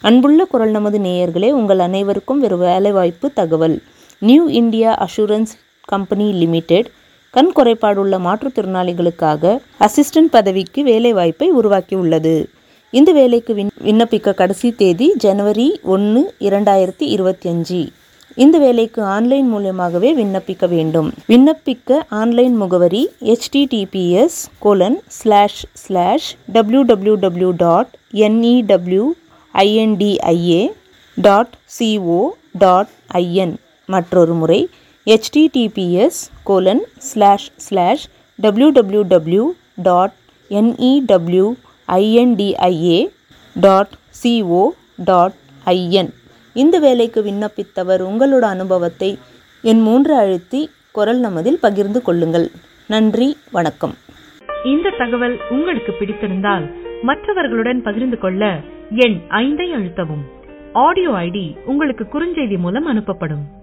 அன்புள்ள குரல் நமது நேயர்களே உங்கள் அனைவருக்கும் ஒரு வேலைவாய்ப்பு தகவல் new India assurance company limited கண் குறைபாடுள்ள மாற்றுத்திறனாளிகளுக்காக அசிஸ்டன்ட் பதவிக்கு வேலைவாய்ப்பை உருவாக்கியுள்ளது இந்த வேலைக்கு விண் விண்ணப்பிக்க கடைசி தேதி ஜனவரி ஒன்று இரண்டாயிரத்தி இருபத்தி அஞ்சு இந்த வேலைக்கு ஆன்லைன் மூலமாகவே விண்ணப்பிக்க வேண்டும் விண்ணப்பிக்க ஆன்லைன் முகவரி https colon slash slash W W W dot N E W I N D I A dot C O dot I N மற்றொரு முறை https colon slash slash W W W dot N E W I N D I A dot C O dot I N இந்த வேலைக்கு விண்ணப்பித்தவர் உங்களோட அனுபவத்தை என் மூன்று அழுத்தி குரல் நமதில் பகிர்ந்து கொள்ளுங்கள் நன்றி வணக்கம் இந்த தகவல் உங்களுக்கு பிடித்திருந்தால் மற்றவர்களுடன் பகிர்ந்து கொள்ள எண் ஐந்தை அழுத்தவும் ஆடியோ ஐடி உங்களுக்கு குறுஞ்செய்தி மூலம் அனுப்பப்படும்